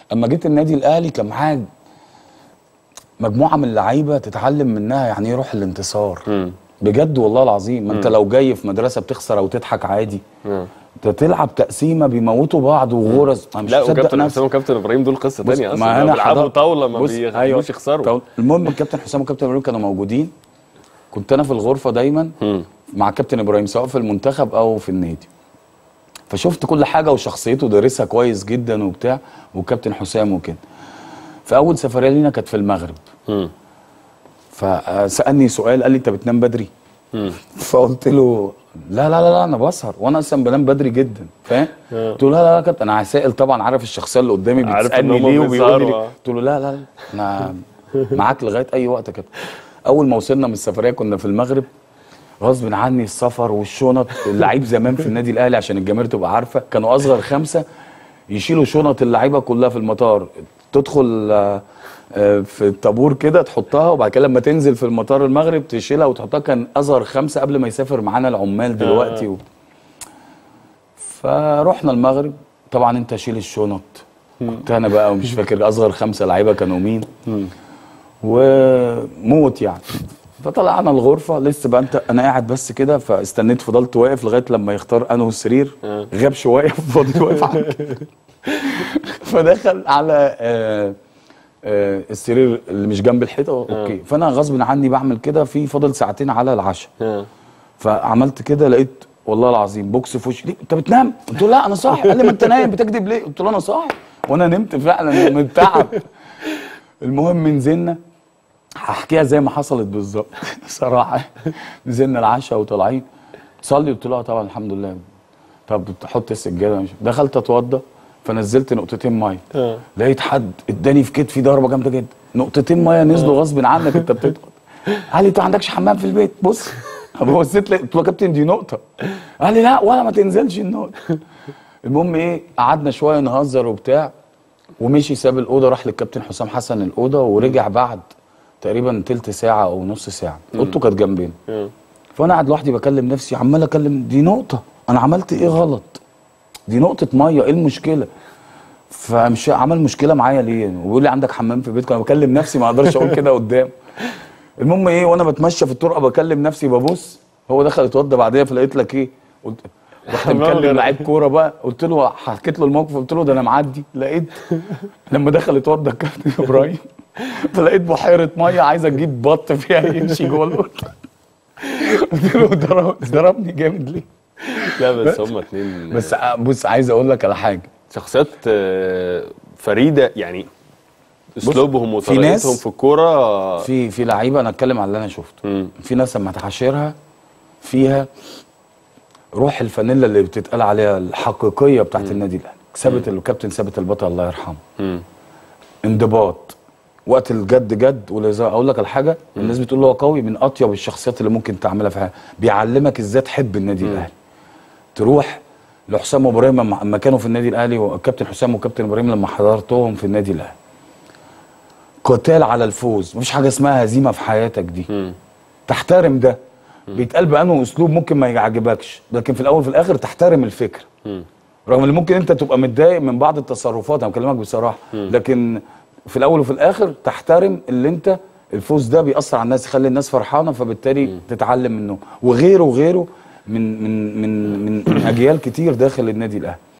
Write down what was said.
اما جيت النادي الاهلي كان معايا مجموعه من اللعيبه تتعلم منها يعني ايه روح الانتصار بجد والله العظيم ما انت لو جاي في مدرسه بتخسر او تضحك عادي انت تلعب تقسيمه بيموتوا بعض وغرز انا مش لا مصدق وكابتن نفسي حسام وكابتن ابراهيم دول قصه بص، ثانيه ما اصلا أنا بيلعبوا حضرت- طاوله ما بص، بيخلوش يخسروا طاولة. المهم الكابتن حسام والكابتن ابراهيم كانوا موجودين كنت انا في الغرفه دايما مع كابتن ابراهيم سواء في المنتخب او في النادي فشفت كل حاجه وشخصيته دارسها كويس جدا وبتاع وكابتن حسام وكده فاول سفريه لينا كانت في المغرب مم. فسالني سؤال قال لي انت بتنام بدري فقلت له لا لا لا, لا انا بسهر وانا اصلا بنام بدري جدا فاهم قلت له لا لا لا كابتن انا سائل طبعا عارف الشخصيه اللي قدامي عارف إن بتسالني هما ليه وبيقول لي بيسهروا، ليه آه. قلت له لا لا لا انا معاك لغايه اي وقت يا كابتن اول ما وصلنا من السفريه كنا في المغرب غصب عني السفر والشنط اللعيب زمان في النادي الاهلي عشان الجماهير تبقى عارفه كانوا اصغر خمسه يشيلوا شنط اللعيبه كلها في المطار تدخل آه، آه، في الطابور كده تحطها وبعد كده لما تنزل في المطار المغرب تشيلها وتحطها كان اصغر خمسه قبل ما يسافر معانا العمال دلوقتي و... فرحنا المغرب طبعا انت شيل الشنط كنت انا بقى ومش فاكر اصغر خمسه لعيبه كانوا مين وموت يعني فطلعنا الغرفه لسه بقى انت انا قاعد بس كده فاستنيت فضلت واقف لغايه لما يختار انا والسرير غاب شويه فضلت واقف على كده. فدخل على آه آه السرير اللي مش جنب الحيطه اوكي فانا غصب عني بعمل كده في فاضل ساعتين على العشاء آه. فعملت كده لقيت والله العظيم بوكس في وشي ليه انت بتنام قلت له لا انا صاحي قال لي ما انت نايم بتكذب ليه قلت له انا صاحي وانا نمت فعلا من التعب المهم نزلنا هحكيها زي ما حصلت بالظبط صراحه نزلنا العشاء وطالعين تصلي قلت له آه طبعا الحمد لله طب تحط السجاده مش دخلت اتوضى فنزلت نقطتين ميه آه. لقيت حد اداني في كتفي ضربه جامده جدا نقطتين ميه نزلوا غصب عنك انت بتضغط قال لي انت ما عندكش حمام في البيت بص بصيت لقيت قلت له يا كابتن دي نقطه قال لي لا ولا ما تنزلش النقطه المهم ايه قعدنا شويه نهزر وبتاع ومشي ساب الاوضه راح للكابتن حسام حسن الاوضه ورجع بعد تقريبا تلت ساعه او نص ساعه اوضته كانت جنبنا آه. فانا قاعد لوحدي بكلم نفسي عمال اكلم دي نقطه انا عملت ايه غلط دي نقطه ميه ايه المشكله فمش عمل مشكله معايا ليه وبيقول لي عندك حمام في بيتك انا بكلم نفسي ما اقدرش اقول كده قدام المهم ايه وانا بتمشى في الطرقه بكلم نفسي ببص هو دخل اتوضى بعديها فلقيت لك ايه قلت رحت حمام مكلم غير- لعيب كوره بقى قلت له حكيت له الموقف قلت له ده انا معدي لقيت لما دخل اتوضى الكابتن ابراهيم فلقيت بحيره ميه عايزه تجيب بط فيها يمشي جوه الاوضه قلت له ضرب- ضربني جامد ليه لا بس هم اتنين بس بص عايز اقول لك على حاجه شخصيات آه، فريده يعني اسلوبهم في ناس- وطريقتهم في الكوره في في لعيبه انا اتكلم على اللي انا شفته مم. في ناس لما تعاشرها فيها روح الفانيلا اللي بتتقال عليها الحقيقيه بتاعت النادي الاهلي ثابت الكابتن ثابت البطل الله يرحمه مم. انضباط وقت الجد جد والهزار اقول لك على حاجه الناس بتقول له هو قوي من اطيب الشخصيات اللي ممكن تعملها في حياتك بيعلمك ازاي تحب النادي الاهلي تروح لحسام وابراهيم لما لما كانوا في النادي الاهلي وكابتن حسام وكابتن ابراهيم لما حضرتهم في النادي الاهلي قتال على الفوز مفيش حاجه اسمها هزيمه في حياتك دي مم. تحترم ده بيتقال بانه اسلوب ممكن ما يعجبكش لكن في الاول وفي الاخر تحترم الفكره مم. رغم ان ممكن انت تبقى متضايق من بعض التصرفات انا بكلمك بصراحه لكن في الاول وفي الاخر تحترم اللي انت الفوز ده بيأثر على الناس يخلي الناس فرحانه فبالتالي تتعلم منه وغيره وغيره من من من من, من اجيال كتير داخل النادي الاهلي